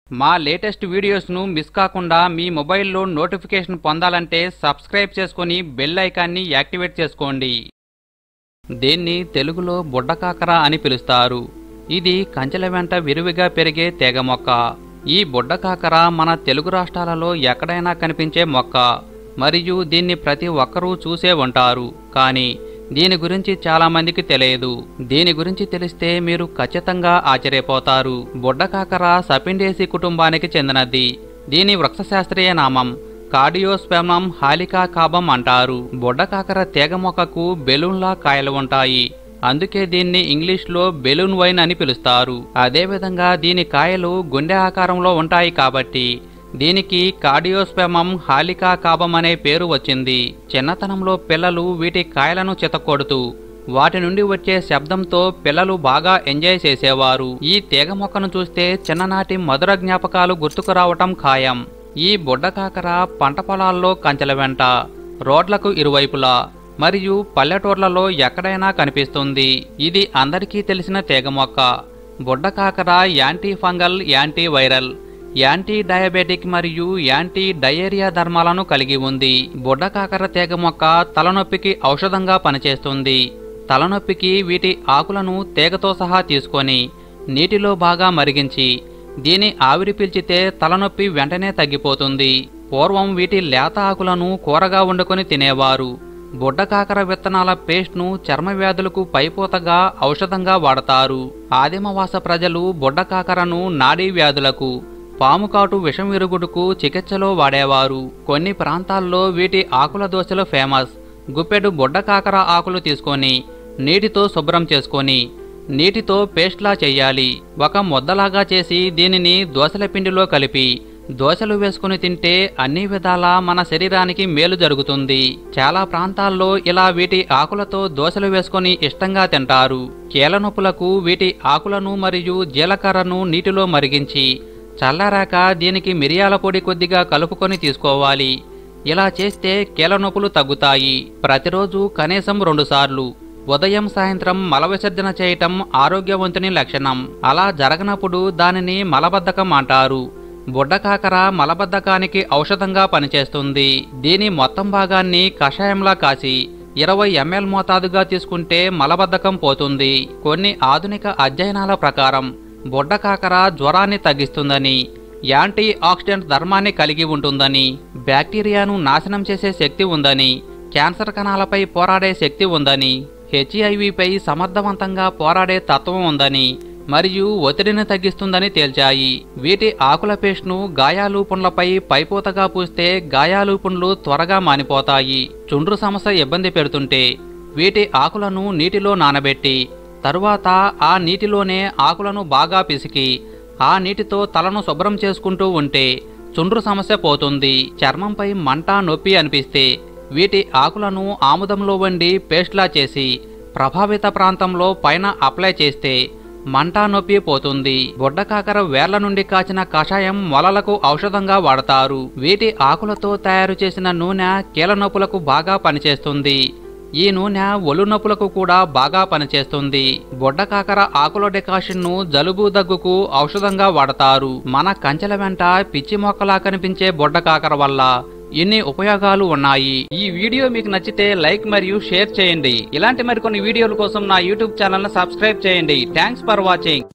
మా latest వీడియోస్ను miss కాకుండా మీ మొబైల్లో నోటిఫికేషన్ పొందాలంటే సబ్స్క్రైబ్ చేసుకొని బెల్ ఐకాన్ని యాక్టివేట్ చేసుకోండి దీన్ని తెలుగులో బుడ్డకాకర అని పిలుస్తారు ఇది కంచెల వెంట విరివిగా పెరిగే తెగ మొక్క ఈ బుడ్డకాకర మన తెలుగు రాష్ట్రాలలో ఎక్కడైనా కనిపించే మొక్క మరియు దీన్ని ప్రతి ఒక్కరూ చూసే ఉంటారు కానీ దీని గురించి చాలా మందికి తెలియదు దీని గురించి తెలిస్తే మీరు ఖచ్చితంగా ఆశ్చర్యపోతారు బుడ్డకాకర సపిండేసి కుటుంబానికి చెందినది దీని వృక్షశాస్త్రీయ నామం కార్డియోస్పెమం హాలికా కాబం అంటారు బుడ్డకాకర తీగ మొక్కకు బెలూన్లా కాయలు ఉంటాయి అందుకే దీన్ని ఇంగ్లీష్లో బెలూన్ వైన్ అని పిలుస్తారు అదేవిధంగా దీని కాయలు గుండె ఆకారంలో ఉంటాయి కాబట్టి దీనికి కార్డియోస్పెమం హాలికా కాబం అనే పేరు వచ్చింది చిన్నతనంలో పిల్లలు వీటి కాయలను చితకొడుతూ వాటి నుండి వచ్చే శబ్దంతో పిల్లలు బాగా ఎంజాయ్ చేసేవారు ఈ తీగ మొక్కను చూస్తే చిన్ననాటి మధుర జ్ఞాపకాలు గుర్తుకు రావటం ఖాయం ఈ బుడ్డకాకర పంట పొలాల్లో కంచెల వెంట రోడ్లకు ఇరువైపులా మరియు పల్లెటూర్లలో ఎక్కడైనా కనిపిస్తుంది ఇది అందరికీ తెలిసిన తీగ మొక్క బుడ్డకాకర anti fungal anti viral anti diabetic మరియు యాంటీ డయేరియా ధర్మాలను కలిగి ఉంది బుడ్డకాకర తీగ మొక్క తలనొప్పికి ఔషధంగా పనిచేస్తుంది తలనొప్పికి వీటి ఆకులను తీగతో సహా తీసుకొని నీటిలో బాగా మరిగించి దీని ఆవిరి పీల్చితే తలనొప్పి వెంటనే తగ్గిపోతుంది పూర్వం వీటి లేత ఆకులను కూరగా వండుకొని తినేవారు బుడ్డకాకర విత్తనాల పేస్ట్ను చర్మ వ్యాధులకు పైపోతగా ఔషధంగా వాడతారు ఆదిమవాస ప్రజలు బుడ్డకాకరను నాడీ వ్యాధులకు పాముకాటు విషం విరుగుడుకు చికిత్సలో వాడేవారు కొన్ని ప్రాంతాల్లో వీటి ఆకుల దోశలు ఫేమస్ గుప్పెడు బుడ్డకాకర ఆకులు తీసుకొని నీటితో శుభ్రం చేసుకొని నీటితో పేస్ట్లా చెయ్యాలి ఒక ముద్దలాగా చేసి దీనిని దోశల పిండిలో కలిపి దోశలు వేసుకుని తింటే అన్ని విధాలా మన శరీరానికి మేలు జరుగుతుంది చాలా ప్రాంతాల్లో ఇలా వీటి ఆకులతో దోశలు వేసుకొని ఇష్టంగా తింటారు కీలనొప్పులకు వీటి ఆకులను మరియు జీలకర్రను నీటిలో మరిగించి చల్లారాక దీనికి మిరియాల పొడి కొద్దిగా కలుపుకొని తీసుకోవాలి ఇలా చేస్తే కీలనొప్పులు తగ్గుతాయి ప్రతిరోజు కనీసం రెండుసార్లు ఉదయం సాయంత్రం మల విసర్జన చేయటం ఆరోగ్యవంతుని లక్షణం అలా జరగనప్పుడు దానిని మలబద్ధకం అంటారు బుడ్డకాకర మలబద్ధకానికి ఔషధంగా పనిచేస్తుంది దీని మొత్తం భాగాన్ని కషాయంలా కాసి ఇరవై ఎంఎల్ మోతాదుగా తీసుకుంటే మలబద్ధకం పోతుంది కొన్ని ఆధునిక అధ్యయనాల ప్రకారం బుడ్డకాకర జ్వరాన్ని తగ్గిస్తుందని యాంటీ ఆక్సిడెంట్ ధర్మాన్ని కలిగి ఉంటుందని బ్యాక్టీరియాను నాశనం చేసే శక్తి ఉందని క్యాన్సర్ కణాలపై పోరాడే శక్తి ఉందని హెచ్ఐవిపై సమర్థవంతంగా పోరాడే తత్వం ఉందని మరియు ఒత్తిడిని తగ్గిస్తుందని తేల్చాయి వీటి ఆకుల పేస్ట్ను గాయాలు పుండ్లపై పైపోతగా పూస్తే గాయాలు పుండ్లు త్వరగా మానిపోతాయి చుండ్రు సమస్య ఇబ్బంది పెడుతుంటే వీటి ఆకులను నీటిలో నానబెట్టి తరువాత ఆ నీటిలోనే ఆకులను బాగా పిసికి ఆ నీటితో తలను శుభ్రం చేసుకుంటూ ఉంటే చుండ్రు సమస్య పోతుంది చర్మంపై మంట నొప్పి అనిపిస్తే వీటి ఆకులను ఆముదంలో వండి పేస్ట్లా చేసి ప్రభావిత ప్రాంతంలో పైన అప్లై చేస్తే మంట నొప్పి పోతుంది బుడ్డకాకర వేర్ల నుండి కాచిన కషాయం మొలలకు ఔషధంగా వాడతారు వీటి ఆకులతో తయారు చేసిన నూనె కీల నొప్పులకు బాగా పనిచేస్తుంది ఈ నూనె ఒళ్ళు నొప్పులకు కూడా బాగా పనిచేస్తుంది బొడ్డకాకర ఆకుల డెకాషన్ను జలుబు దగ్గుకు ఔషధంగా వాడతారు మన కంచెల వెంట పిచ్చి మొక్కలా కనిపించే బొడ్డకాకర వల్ల ఎన్ని ఉపయోగాలు ఉన్నాయి ఈ వీడియో మీకు నచ్చితే లైక్ మరియు షేర్ చేయండి ఇలాంటి మరికొన్ని వీడియోల కోసం నా యూట్యూబ్ ఛానల్ సబ్స్క్రైబ్ చేయండి థ్యాంక్స్ ఫర్ వాచింగ్